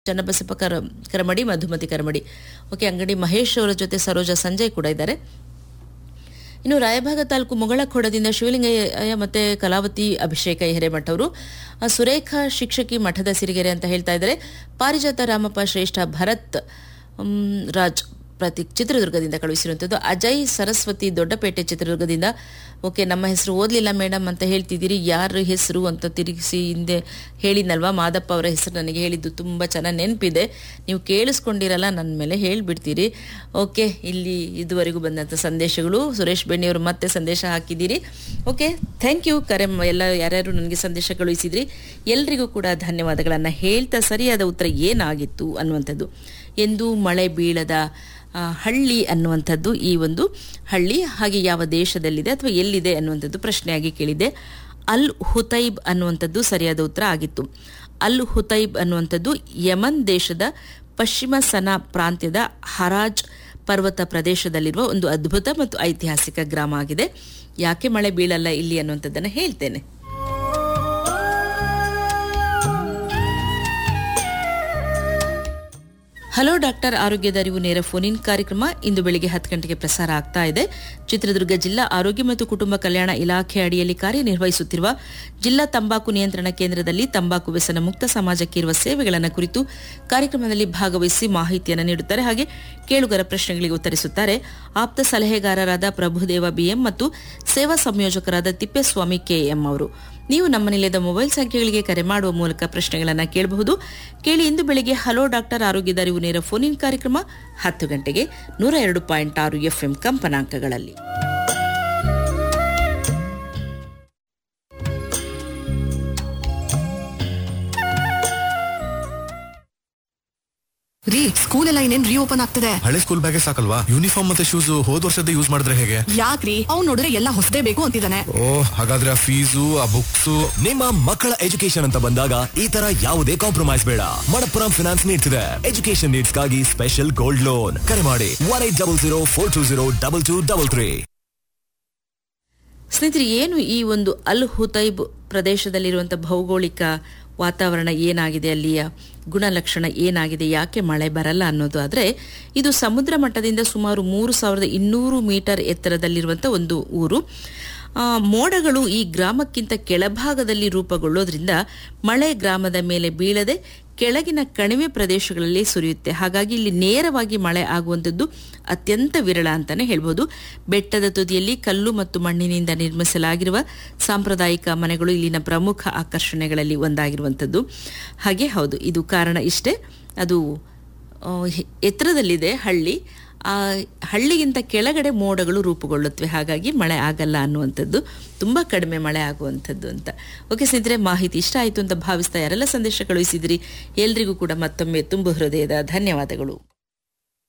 ಚನ್ನಬಸಪ್ಪ ಕರ ಕರಮಡಿ ಮಧುಮತಿ ಕರಮಡಿ ಓಕೆ ಅಂಗಡಿ ಮಹೇಶ್ ಅವರ ಜೊತೆ ಸರೋಜಾ ಸಂಜಯ್ ಕೂಡ ಇದ್ದಾರೆ ಇನ್ನು ರಾಯಭಾಗ ತಾಲೂಕು ಮುಗಳಖೋಡದಿಂದ ಶಿವಲಿಂಗಯ್ಯ ಮತ್ತೆ ಕಲಾವತಿ ಅಭಿಷೇಕ ಹಿರೇಮಠ ಅವರು ಆ, ಸುರೇಖಾ ಶಿಕ್ಷಕಿ ಮಠದ ಸಿರಿಗೆರೆ ಅಂತ ಹೇಳ್ತಾ ಇದ್ದಾರೆ ಪಾರಿಜಾತ ರಾಮಪ್ಪ ಶ್ರೇಷ್ಠ ಭರತ್ ಮ್, ರಾಜ್ ಪ್ರತಿ ಚಿತ್ರದುರ್ಗದಿಂದ ಕಳುಹಿಸಿರುವಂಥದ್ದು ಅಜಯ್ ಸರಸ್ವತಿ ದೊಡ್ಡಪೇಟೆ ಚಿತ್ರದುರ್ಗದಿಂದ ಓಕೆ ನಮ್ಮ ಹೆಸರು ಓದಲಿಲ್ಲ ಮೇಡಮ್ ಅಂತ ಹೇಳ್ತಿದ್ದೀರಿ ಯಾರ ಹೆಸರು ಅಂತ ತಿರುಗಿಸಿ ಹಿಂದೆ ಹೇಳಿದ್ನಲ್ವಾ ಮಾದಪ್ಪ ಅವರ ಹೆಸರು ನನಗೆ ಹೇಳಿದ್ದು ತುಂಬ ಚೆನ್ನಾಗಿ ನೆನಪಿದೆ ನೀವು ಕೇಳಿಸ್ಕೊಂಡಿರಲ್ಲ ನನ್ನ ಮೇಲೆ ಹೇಳಿಬಿಡ್ತೀರಿ ಓಕೆ ಇಲ್ಲಿ ಇದುವರೆಗೂ ಬಂದಂಥ ಸಂದೇಶಗಳು ಸುರೇಶ್ ಬೆಣ್ಣಿಯವರು ಮತ್ತೆ ಸಂದೇಶ ಹಾಕಿದ್ದೀರಿ ಓಕೆ ಥ್ಯಾಂಕ್ ಯು ಕರೆ ಮ- ಎಲ್ಲ ಯಾರ್ಯಾರು ನನಗೆ ಸಂದೇಶ ಕಳುಹಿಸಿದ್ರಿ ಎಲ್ರಿಗೂ ಕೂಡ ಧನ್ಯವಾದಗಳನ್ನು ಹೇಳ್ತಾ ಸರಿಯಾದ ಉತ್ತರ ಏನಾಗಿತ್ತು ಅನ್ನುವಂಥದ್ದು ಎಂದು ಮಳೆ ಬೀಳದ ಆ, ಹಳ್ಳಿ ಅನ್ನುವಂಥದ್ದು ಈ ಒಂದು ಹಳ್ಳಿ ಹಾಗೆ ಯಾವ ದೇಶದಲ್ಲಿದೆ ಅಥವಾ ಎಲ್ಲಿದೆ ಅನ್ನುವಂಥದ್ದು ಪ್ರಶ್ನೆಯಾಗಿ ಕೇಳಿದೆ ಅಲ್ ಹುತೈಬ್ ಅನ್ನುವಂಥದ್ದು ಸರಿಯಾದ ಉತ್ತರ ಆಗಿತ್ತು ಅಲ್ ಹುತೈಬ್ ಅನ್ನುವಂಥದ್ದು ಯಮನ್ ದೇಶದ ಪಶ್ಚಿಮ ಸನಾ ಪ್ರಾಂತ್ಯದ ಹರಾಜ್ ಪರ್ವತ ಪ್ರದೇಶದಲ್ಲಿರುವ ಒಂದು ಅದ್ಭುತ ಮತ್ತು ಐತಿಹಾಸಿಕ ಗ್ರಾಮ ಆಗಿದೆ ಯಾಕೆ ಮಳೆ ಬೀಳಲ್ಲ ಇಲ್ಲಿ ಅನ್ನುವಂಥದ್ದನ್ನು ಹೇಳ್ತೇನೆ ಹಲೋ ಡಾಕ್ಟರ್ ಆರೋಗ್ಯದ ಅರಿವು ನೇರ ಫೋನ್ ಇನ್ ಕಾರ್ಯಕ್ರಮ ಇಂದು ಬೆಳಿಗ್ಗೆ ಹತ್ತು ಗಂಟೆಗೆ ಪ್ರಸಾರ ಆಗ್ತಾ ಇದೆ ಚಿತ್ರದುರ್ಗ ಜಿಲ್ಲಾ ಆರೋಗ್ಯ ಮತ್ತು ಕುಟುಂಬ ಕಲ್ಯಾಣ ಇಲಾಖೆ ಅಡಿಯಲ್ಲಿ ಕಾರ್ಯನಿರ್ವಹಿಸುತ್ತಿರುವ ಜಿಲ್ಲಾ ತಂಬಾಕು ನಿಯಂತ್ರಣ ಕೇಂದ್ರದಲ್ಲಿ ತಂಬಾಕು ವ್ಯಸನ ಮುಕ್ತ ಸಮಾಜಕ್ಕೆ ಇರುವ ಸೇವೆಗಳನ್ನು ಕುರಿತು ಕಾರ್ಯಕ್ರಮದಲ್ಲಿ ಭಾಗವಹಿಸಿ ಮಾಹಿತಿಯನ್ನು ನೀಡುತ್ತಾರೆ ಹಾಗೆ ಕೇಳುಗರ ಪ್ರಶ್ನೆಗಳಿಗೆ ಉತ್ತರಿಸುತ್ತಾರೆ ಆಪ್ತ ಸಲಹೆಗಾರರಾದ ಪ್ರಭುದೇವ ಬಿಎಂ ಮತ್ತು ಸೇವಾ ಸಂಯೋಜಕರಾದ ತಿಪ್ಪೇಸ್ವಾಮಿ ಕೆಎಂ ಅವರು ನೀವು ನಮ್ಮ ನಿಲಯದ ಮೊಬೈಲ್ ಸಂಖ್ಯೆಗಳಿಗೆ ಕರೆ ಮಾಡುವ ಮೂಲಕ ಪ್ರಶ್ನೆಗಳನ್ನು ಕೇಳಬಹುದು ಕೇಳಿ ಇಂದು ಬೆಳಿಗ್ಗೆ ಹಲೋ ಡಾಕ್ಟರ್ ಆರೋಗ್ಯದ ಅರಿವು ನೇರ ಫೋನ್ ಇನ್ ಕಾರ್ಯಕ್ರಮ ಹತ್ತು ಗಂಟೆಗೆ ನೂರ ಎರಡು ಪಾಯಿಂಟ್ ಆರು ಎಫ್ಎಂ ಕಂಪನಾಂಕಗಳಲ್ಲಿ ರೀ ಸ್ಕೂಲ್ ಎಲ್ಲ ಇನ್ನೇನ್ ರೀಓಪನ್ ಆಗ್ತದೆ ಹಳೆ ಸ್ಕೂಲ್ ಬ್ಯಾಗೆ ಸಾಕಲ್ವಾ ಯೂನಿಫಾರ್ಮ್ ಮತ್ತೆ ಶೂಸ್ ಹೋದ್ ವರ್ಷದ ಯೂಸ್ ಮಾಡಿದ್ರೆ ಹೇಗೆ ಯಾಕ್ರಿ ಅವ್ನ್ ನೋಡಿದ್ರೆ ಎಲ್ಲ ಹೊಸದೇ ಬೇಕು ಅಂತಿದ್ದಾನೆ ಓ ಹಾಗಾದ್ರೆ ಆ ಫೀಸು ಆ ಬುಕ್ಸು ನಿಮ್ಮ ಮಕ್ಕಳ ಎಜುಕೇಶನ್ ಅಂತ ಬಂದಾಗ ಈ ತರ ಯಾವುದೇ ಕಾಂಪ್ರಮೈಸ್ ಬೇಡ ಮಣಪ್ಪುರಂ ಫಿನಾನ್ಸ್ ನೀಡ್ತಿದೆ ಎಜುಕೇಶನ್ ನೀಡ್ಸ್ಗಾಗಿ ಸ್ಪೆಷಲ್ ಗೋಲ್ಡ್ ಲೋನ್ ಕರೆ ಮಾಡಿ one eight double zero four two zero double two double three ಸ್ನೇಹಿತರೆ ಏನು ಈ ಒಂದು ಅಲ್ ಹುತೈಬ್ ಪ್ರದೇಶದಲ್ಲಿರುವಂಥ ಭೌಗೋಳಿಕ ವಾತಾವರಣ ಏನಾಗಿದೆ ಅಲ್ಲಿಯ ಗುಣಲಕ್ಷಣ ಏನಾಗಿದೆ ಯಾಕೆ ಮಳೆ ಬರಲ್ಲ ಅನ್ನೋದು ಆದರೆ ಇದು ಸಮುದ್ರ ಮಟ್ಟದಿಂದ ಸುಮಾರು ಮೂರು ಸಾವಿರದ ಇನ್ನೂರು ಮೀಟರ್ ಎತ್ತರದಲ್ಲಿರುವಂಥ ಒಂದು ಊರು ಆ, ಮೋಡಗಳು ಈ ಗ್ರಾಮಕ್ಕಿಂತ ಕೆಳಭಾಗದಲ್ಲಿ ರೂಪುಗೊಳ್ಳೋದ್ರಿಂದ ಮಳೆ ಗ್ರಾಮದ ಮೇಲೆ ಬೀಳದೆ ಕೆಳಗಿನ ಕಣಿವೆ ಪ್ರದೇಶಗಳಲ್ಲಿ ಸುರಿಯುತ್ತೆ ಹಾಗಾಗಿ ಇಲ್ಲಿ ನೇರವಾಗಿ ಮಳೆ ಆಗುವಂಥದ್ದು ಅತ್ಯಂತ ವಿರಳ ಅಂತಾನೆ ಹೇಳ್ಬೋದು ಬೆಟ್ಟದ ತುದಿಯಲ್ಲಿ ಕಲ್ಲು ಮತ್ತು ಮಣ್ಣಿನಿಂದ ನಿರ್ಮಿಸಲಾಗಿರುವ ಸಾಂಪ್ರದಾಯಿಕ ಮನೆಗಳು ಇಲ್ಲಿನ ಪ್ರಮುಖ ಆಕರ್ಷಣೆಗಳಲ್ಲಿ ಒಂದಾಗಿರುವಂಥದ್ದು ಹಾಗೆ ಹೌದು ಇದು ಕಾರಣ ಇಷ್ಟೇ ಅದು ಆ, ಹೆ- ಎತ್ತರದಲ್ಲಿದೆ ಹಳ್ಳಿ ಆ ಹಳ್ಳಿಗಿಂತ ಕೆಳಗಡೆ ಮೋಡಗಳು ರೂಪುಗೊಳ್ಳುತ್ತವೆ ಹಾಗಾಗಿ ಮಳೆ ಆಗಲ್ಲ ಅನ್ನುವಂಥದ್ದು ತುಂಬ ಕಡಿಮೆ ಮಳೆ ಆಗುವಂಥದ್ದು ಅಂತ ಓಕೆ ಸ್ನೇಹಿತರೆ ಮಾಹಿತಿ ಇಷ್ಟ ಆಯಿತು ಅಂತ ಭಾವಿಸ್ತಾ ಯಾರೆಲ್ಲ ಸಂದೇಶ ಕಳುಹಿಸಿದ್ರಿ ಎಲ್ರಿಗೂ ಕೂಡ ಮತ್ತೊಮ್ಮೆ ತುಂಬ ಹೃದಯದ ಧನ್ಯವಾದಗಳು